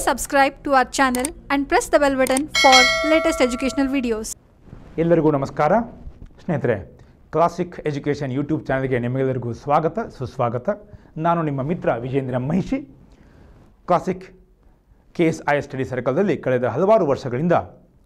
subscribe to our channel and press the bell button for latest educational videos. ಎಲ್ಲರಿಗೂ ನಮಸ್ಕಾರ ಸ್ನೇಹಿತರೆ classic education YouTube ಚಾನಲ್ಗೆ ನಿಮಗೆಲ್ಲರಿಗೂ ಸ್ವಾಗತ ಸುಸ್ವಾಗತ ನಾನು ನಿಮ್ಮ ಮಿತ್ರ Vijendra Mahishi classic K S I study ಸರ್ಕಲ್ದಲ್ಲಿ ಕಳೆದ ಹಲವಾರು ವರ್ಷಗಳಿಂದ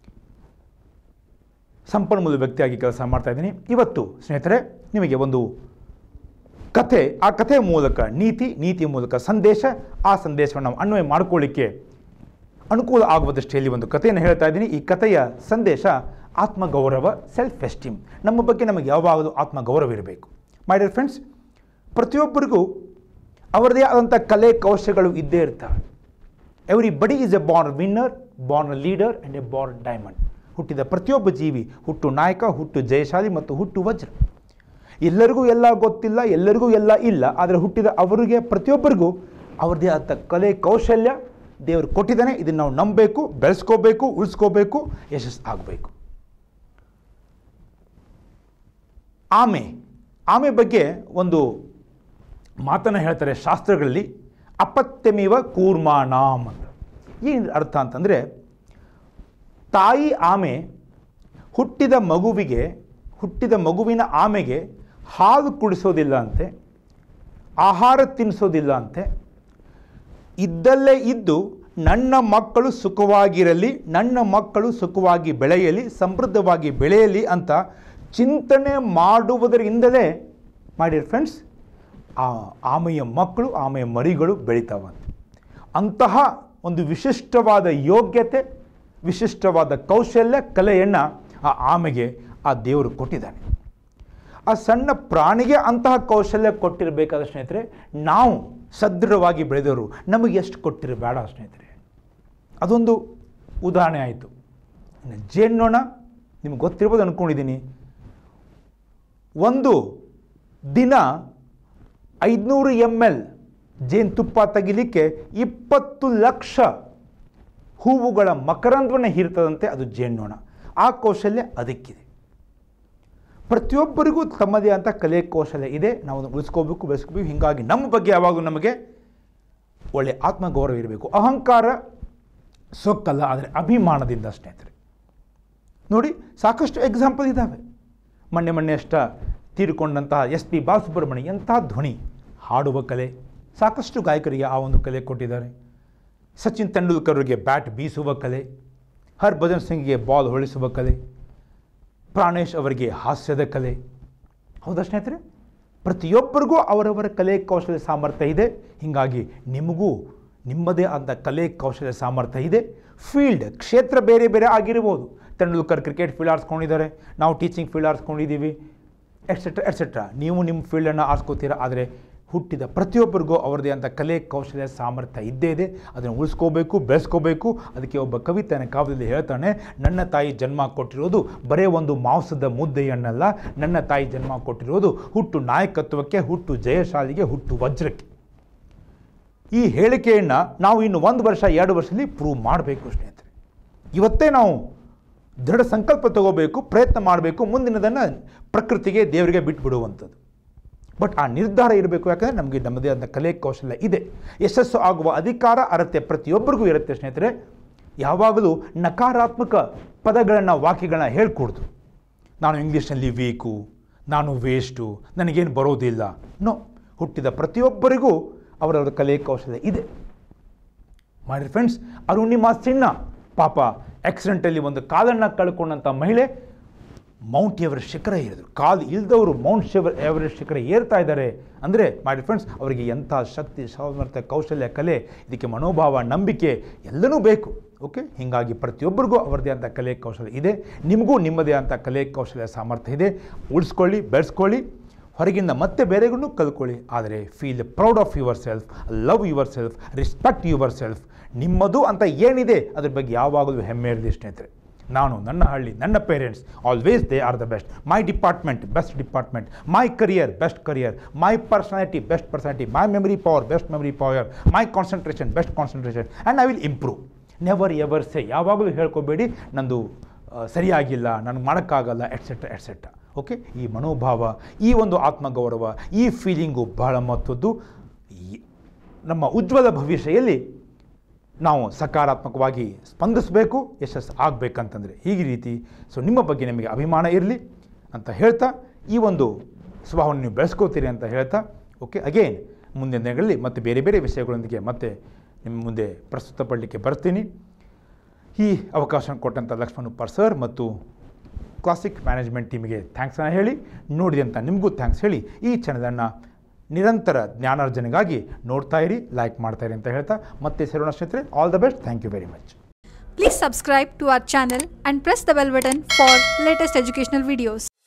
ಸಂಪನ್ಮೂಲ ವ್ಯಕ್ತಿಯಾಗಿ ಕೆಲಸ ಮಾಡ್ತಾ ಇದ್ದೀನಿ ಇವತ್ತು ಸ್ನೇಹಿತರೆ ನಿಮಗೆ ಒಂದು ಕಥೆ ಆ ಕಥೆಯ ಮೂಲಕ ನೀತಿ ನೀತಿಯ ಮೂಲಕ ಸಂದೇಶ ಆ ಸಂದೇಶವನ್ನು ನಾವು ಅನ್ವಯ ಮಾಡಿಕೊಳ್ಳಿಕ್ಕೆ ಅನುಕೂಲ ಆಗುವ ದೃಷ್ಟಿಯಲ್ಲಿ ಒಂದು ಕಥೆಯನ್ನು ಹೇಳ್ತಾ ಇದ್ದೀನಿ ಈ ಕಥೆಯ ಸಂದೇಶ ಆತ್ಮಗೌರವ ಸೆಲ್ಫ್ ಎಸ್ಟೀಮ್ ನಮ್ಮ ಬಗ್ಗೆ ನಮಗೆ ಯಾವಾಗಲೂ ಆತ್ಮಗೌರವ ಇರಬೇಕು ಮೈ ಡಿಯರ್ ಫ್ರೆಂಡ್ಸ್ ಪ್ರತಿಯೊಬ್ಬರಿಗೂ ಅವರದೇ ಆದಂಥ ಕಲೆ ಕೌಶಲ್ಯಗಳು ಇದ್ದೇ ಇರ್ತವೆ everybody is a born winner born leader and a born diamond ಹುಟ್ಟಿದ ಪ್ರತಿಯೊಬ್ಬ ಜೀವಿ ಹುಟ್ಟು ನಾಯಕ ಹುಟ್ಟು ಜಯಶಾಲಿ ಮತ್ತು ಹುಟ್ಟು ವಜ್ರ ಎಲ್ಲರಿಗೂ ಎಲ್ಲ ಗೊತ್ತಿಲ್ಲ ಎಲ್ಲರಿಗೂ ಎಲ್ಲ ಇಲ್ಲ ಆದರೆ ಹುಟ್ಟಿದ ಅವರಿಗೆ ಪ್ರತಿಯೊಬ್ಬರಿಗೂ ಅವ್ರದ್ದೇ ಆದ ಕಲೆ ಕೌಶಲ್ಯ ದೇವರು ಕೊಟ್ಟಿದ್ದಾನೆ ಇದನ್ನು ನಾವು ನಂಬಬೇಕು ಬೆಳೆಸ್ಕೋಬೇಕು ಉಳಿಸ್ಕೋಬೇಕು ಯಶಸ್ಸು ಆಗಬೇಕು ಆಮೆ ಆಮೆ ಬಗ್ಗೆ ಒಂದು ಮಾತನ್ನು ಹೇಳ್ತಾರೆ ಶಾಸ್ತ್ರಗಳಲ್ಲಿ ಅಪತ್ಯಮೇವ ಕೂರ್ಮಾಣಾಮ್ ಅಂತ ಏನು ಅರ್ಥ ಅಂತಂದರೆ ತಾಯಿ ಆಮೆ ಹುಟ್ಟಿದ ಮಗುವಿಗೆ ಹುಟ್ಟಿದ ಮಗುವಿನ ಆಮೆಗೆ ಹಾಲು ಕುಡಿಸೋದಿಲ್ಲ ಅಂತೆ ಆಹಾರ ತಿನ್ನಿಸೋದಿಲ್ಲ ಅಂತೆ ಇದ್ದಲ್ಲೇ ಇದ್ದು ನನ್ನ ಮಕ್ಕಳು ಸುಖವಾಗಿರಲಿ ನನ್ನ ಮಕ್ಕಳು ಸುಖವಾಗಿ ಬೆಳೆಯಲಿ ಸಮೃದ್ಧವಾಗಿ ಬೆಳೆಯಲಿ ಅಂತ ಚಿಂತನೆ ಮಾಡುವುದರಿಂದಲೇ ಮಾಡಿರ್ ಫ್ರೆಂಡ್ಸ್ ಆ ಆಮೆಯ ಮಕ್ಕಳು ಆಮೆಯ ಮರಿಗಳು ಬೆಳಿತಾವಂತೆ ಅಂತಹ ಒಂದು ವಿಶಿಷ್ಟವಾದ ಯೋಗ್ಯತೆ ವಿಶಿಷ್ಟವಾದ ಕೌಶಲ್ಯ ಕಲೆಯನ್ನು ಆ ಆಮೆಗೆ ಆ ದೇವರು ಕೊಟ್ಟಿದ್ದಾನೆ ಆ ಸಣ್ಣ ಪ್ರಾಣಿಗೆ ಅಂತಹ ಕೌಶಲ್ಯ ಕೊಟ್ಟಿರಬೇಕಾದ ಸ್ನೇಹಿತರೆ ನಾವು ಸದೃಢವಾಗಿ ಬೆಳೆದವರು ನಮಗೆ ಎಷ್ಟು ಕೊಟ್ಟಿರಬೇಡ ಸ್ನೇಹಿತರೆ ಅದೊಂದು ಉದಾಹರಣೆ ಆಯಿತು ಇನ್ನು ಜೇನ್ನೊಣ ನಿಮ್ಗೆ ಗೊತ್ತಿರ್ಬೋದು ಅಂದ್ಕೊಂಡಿದ್ದೀನಿ ಒಂದು ದಿನ ಐದುನೂರು ಎಮ್ ಎಲ್ ಜೇನುತುಪ್ಪ ತೆಗಿಲಿಕ್ಕೆ ಇಪ್ಪತ್ತು ಲಕ್ಷ ಹೂವುಗಳ ಮಕರಂದವನ್ನು ಹೀರ್ತದಂತೆ ಅದು ಜೇನ್ನೊಣ ಆ ಕೌಶಲ್ಯ ಅದಕ್ಕಿದೆ ಪ್ರತಿಯೊಬ್ಬರಿಗೂ ತಮ್ಮದೇ ಅಂತ ಕಲೆ ಕೌಶಲ್ಯ ಇದೆ ನಾವು ಅದನ್ನು ಉಳಿಸ್ಕೋಬೇಕು ಬೆಳೆಸ್ಕೋಬೇಕು ಹೀಗಾಗಿ ನಮ್ಮ ಬಗ್ಗೆ ಯಾವಾಗಲೂ ನಮಗೆ ಒಳ್ಳೆಯ ಆತ್ಮಗೌರವ ಇರಬೇಕು ಅಹಂಕಾರ ಸೊಕ್ಕಲ್ಲ ಆದರೆ ಅಭಿಮಾನದಿಂದ ಸ್ನೇಹಿತರೆ ನೋಡಿ ಸಾಕಷ್ಟು ಎಕ್ಸಾಂಪಲ್ ಇದ್ದಾವೆ ಮೊನ್ನೆ ಮೊನ್ನೆ ಅಷ್ಟ ತೀರಿಕೊಂಡಂತಹ ಎಸ್ ಪಿ ಬಾಲಸುಬ್ರಹ್ಮಣ್ಯ ಎಂಥ ಧ್ವನಿ ಹಾಡುವ ಕಲೆ ಸಾಕಷ್ಟು ಗಾಯಕರಿಗೆ ಆ ಒಂದು ಕಲೆ ಕೊಟ್ಟಿದ್ದಾರೆ ಸಚಿನ್ ತೆಂಡೂಲ್ಕರ್ಗೆ ಬ್ಯಾಟ್ ಬೀಸುವ ಕಲೆ ಹರ್ಭಜನ್ ಸಿಂಗ್ಗೆ ಬಾಲ್ ಹೊಳಿಸುವ ಕಲೆ ಪ್ರಾಣೇಶ್ ಅವರಿಗೆ ಹಾಸ್ಯದ ಕಲೆ ಹೌದಾ ಸ್ನೇಹಿತರೆ ಪ್ರತಿಯೊಬ್ಬರಿಗೂ ಅವರವರ ಕಲೆ ಕೌಶಲ್ಯ ಸಾಮರ್ಥ್ಯ ಇದೆ ಹೀಗಾಗಿ ನಿಮಗೂ ನಿಮ್ಮದೇ ಆದ ಕಲೆ ಕೌಶಲ್ಯ ಸಾಮರ್ಥ್ಯ ಇದೆ ಫೀಲ್ಡ್ ಕ್ಷೇತ್ರ ಬೇರೆ ಬೇರೆ ಆಗಿರ್ಬೋದು ತೆಂಡೂಲ್ಕರ್ ಕ್ರಿಕೆಟ್ ಫೀಲ್ಡ್ ಆರಿಸ್ಕೊಂಡಿದ್ದಾರೆ ನಾವು ಟೀಚಿಂಗ್ ಫೀಲ್ಡ್ ಆರಿಸ್ಕೊಂಡಿದ್ದೀವಿ ಎಟ್ಸೆಟ್ರಾ ಎಟ್ಸೆಟ್ರಾ ನೀವು ನಿಮ್ಮ ಫೀಲ್ಡನ್ನು ಆರಿಸ್ಕೋತೀರ ಆದರೆ ಹುಟ್ಟಿದ ಪ್ರತಿಯೊಬ್ಬರಿಗೂ ಅವರದೇ ಅಂತ ಕಲೆ ಕೌಶಲ್ಯ ಸಾಮರ್ಥ್ಯ ಇದ್ದೇ ಇದೆ ಅದನ್ನು ಉಳಿಸ್ಕೋಬೇಕು ಬೆಳೆಸ್ಕೋಬೇಕು ಅದಕ್ಕೆ ಒಬ್ಬ ಕವಿತನ ಕಾವ್ಯದಲ್ಲಿ ಹೇಳ್ತಾನೆ ನನ್ನ ತಾಯಿ ಜನ್ಮ ಕೊಟ್ಟಿರೋದು ಬರೇ ಒಂದು ಮಾಂಸದ ಮುದ್ದೆಯನ್ನಲ್ಲ ನನ್ನ ತಾಯಿ ಜನ್ಮ ಕೊಟ್ಟಿರೋದು ಹುಟ್ಟು ನಾಯಕತ್ವಕ್ಕೆ ಹುಟ್ಟು ಜಯಶಾಲಿಗೆ ಹುಟ್ಟು ವಜ್ರಕ್ಕೆ ಈ ಹೇಳಿಕೆಯನ್ನು ನಾವು ಇನ್ನು ಒಂದು ವರ್ಷ ಎರಡು ವರ್ಷದಲ್ಲಿ ಪ್ರೂವ್ ಮಾಡಬೇಕು ಸ್ನೇಹಿತರೆ ಇವತ್ತೇ ನಾವು ದೃಢ ಸಂಕಲ್ಪ ತಗೋಬೇಕು ಪ್ರಯತ್ನ ಮಾಡಬೇಕು ಮುಂದಿನದನ್ನು ಪ್ರಕೃತಿಗೆ ದೇವರಿಗೆ ಬಿಟ್ಬಿಡುವಂಥದ್ದು ಬಟ್ ಆ ನಿರ್ಧಾರ ಇರಬೇಕು ಯಾಕಂದರೆ ನಮಗೆ ನಮ್ಮದೇ ಆದ ಕಲೆ ಕೌಶಲ್ಯ ಇದೆ ಯಶಸ್ಸು ಆಗುವ ಅಧಿಕಾರ ಅರತೆ ಪ್ರತಿಯೊಬ್ಬರಿಗೂ ಇರುತ್ತೆ ಸ್ನೇಹಿತರೆ ಯಾವಾಗಲೂ ನಕಾರಾತ್ಮಕ ಪದಗಳನ್ನು ವಾಕ್ಯಗಳನ್ನ ಹೇಳ್ಕೊಡ್ದು ನಾನು ಇಂಗ್ಲೀಷ್ನಲ್ಲಿ ವೀಕು ನಾನು ವೇಸ್ಟು ನನಗೇನು ಬರೋದಿಲ್ಲ ನೋ ಹುಟ್ಟಿದ ಪ್ರತಿಯೊಬ್ಬರಿಗೂ ಅವರವರ ಕಲೆ ಕೌಶಲ್ಯ ಇದೆ ಮಾಡಿ ಫ್ರೆಂಡ್ಸ್ ಅರುಣಿಮಾ ಸಿನ್ಹ ಪಾಪ ಆಕ್ಸಿಡೆಂಟಲ್ಲಿ ಒಂದು ಕಾಲನ್ನು ಕಳ್ಕೊಂಡಂಥ ಮಹಿಳೆ ಮೌಂಟ್ ಎವರೆಸ್ಟ್ ಶಿಖರ ಏರಿದ್ರು ಕಾಲು ಇಲ್ದವರು ಮೌಂಟ್ ಶಿವರ್ ಎವರೆಸ್ಟ್ ಶಿಖರ ಏರ್ತಾ ಇದ್ದಾರೆ ಅಂದರೆ ಮಾಡಿ ಫ್ರೆಂಡ್ಸ್ ಅವರಿಗೆ ಎಂಥ ಶಕ್ತಿ ಸಾಮರ್ಥ್ಯ ಕೌಶಲ್ಯ ಕಲೆ ಇದಕ್ಕೆ ಮನೋಭಾವ ನಂಬಿಕೆ ಎಲ್ಲನೂ ಬೇಕು ಓಕೆ ಹೀಗಾಗಿ ಪ್ರತಿಯೊಬ್ಬರಿಗೂ ಅವರದೇ ಅಂಥ ಕಲೆ ಕೌಶಲ್ಯ ಇದೆ ನಿಮಗೂ ನಿಮ್ಮದೇ ಅಂಥ ಕಲೆ ಕೌಶಲ್ಯ ಸಾಮರ್ಥ್ಯ ಇದೆ ಉಳಿಸ್ಕೊಳ್ಳಿ ಬೆಳೆಸ್ಕೊಳ್ಳಿ ಹೊರಗಿಂದ ಮತ್ತೆ ಬೇರೆಗೂ ಕಲ್ತ್ಕೊಳ್ಳಿ ಆದರೆ feel proud of yourself love yourself respect yourself ನಿಮ್ಮದು ಅಂತ ಏನಿದೆ ಅದ್ರ ಬಗ್ಗೆ ಯಾವಾಗಲೂ ಹೆಮ್ಮೆ ಇರಲಿ ಸ್ನೇಹಿತರೆ ನಾನು ನನ್ನ ಹಳ್ಳಿ ನನ್ನ parents always they are the best my department best department my career best career my personality best personality my memory power best memory power my concentration best concentration and I will improve never ever say ಯಾವಾಗಲೂ ಹೇಳ್ಕೋಬೇಡಿ ನಂದು ಆ, ಸರಿಯಾಗಿಲ್ಲ ನನಗೆ ಮಾಡೋಕ್ಕಾಗಲ್ಲ et cetera et cetera okay ಈ ಮನೋಭಾವ ಈ ಒಂದು ಆತ್ಮಗೌರವ ಈ ಫೀಲಿಂಗು ಬಹಳ ಮಹತ್ವದ್ದು ಈ ನಮ್ಮ ಉಜ್ವಲ ಭವಿಷ್ಯದಲ್ಲಿ ನಾವು ಸಕಾರಾತ್ಮಕವಾಗಿ ಸ್ಪಂದಿಸಬೇಕು ಯಶಸ್ಸು ಆಗಬೇಕಂತಂದರೆ ಹೀಗೆ ರೀತಿ ಸೊ ನಿಮ್ಮ ಬಗ್ಗೆ ನಿಮಗೆ ಅಭಿಮಾನ ಇರಲಿ ಅಂತ ಹೇಳ್ತಾ ಈ ಒಂದು ಸ್ವಭಾವವನ್ನು ನೀವು ಬೆಳೆಸ್ಕೋತೀರಿ ಅಂತ ಹೇಳ್ತಾ ಓಕೆ ಅಗೇನ್ ಮುಂದಿನ ದಿನಗಳಲ್ಲಿ ಮತ್ತೆ ಬೇರೆ ಬೇರೆ ವಿಷಯಗಳೊಂದಿಗೆ ಮತ್ತೆ ನಿಮ್ಮ ಮುಂದೆ ಪ್ರಸ್ತುತಪಡಲಿಕ್ಕೆ ಬರ್ತೀನಿ ಈ ಅವಕಾಶ ಕೊಟ್ಟಂಥ ಲಕ್ಷ್ಮಣ್ ಉಪ್ಪಾರ್ ಸರ್ ಮತ್ತು ಕ್ಲಾಸಿಕ್ ಮ್ಯಾನೇಜ್ಮೆಂಟ್ ಟೀಮಿಗೆ ಥ್ಯಾಂಕ್ಸನ್ನು ಹೇಳಿ ನೋಡಿದಂಥ ನಿಮಗೂ ಥ್ಯಾಂಕ್ಸ್ ಹೇಳಿ ಈ ಚಾನಲನ್ನು ನಿರಂತರ ಜ್ಞಾನಾರ್ಜನೆಗಾಗಿ ನೋಡ್ತಾ ಇರಿ ಲೈಕ್ ಮಾಡ್ತಾ ಇರಿ ಅಂತ ಹೇಳ್ತಾ ಮತ್ತೆ ಸೇರೋಣ ಸ್ನೇಹಿತರೆ all the best thank you very much Please subscribe to our channel and press the bell button for latest educational videos.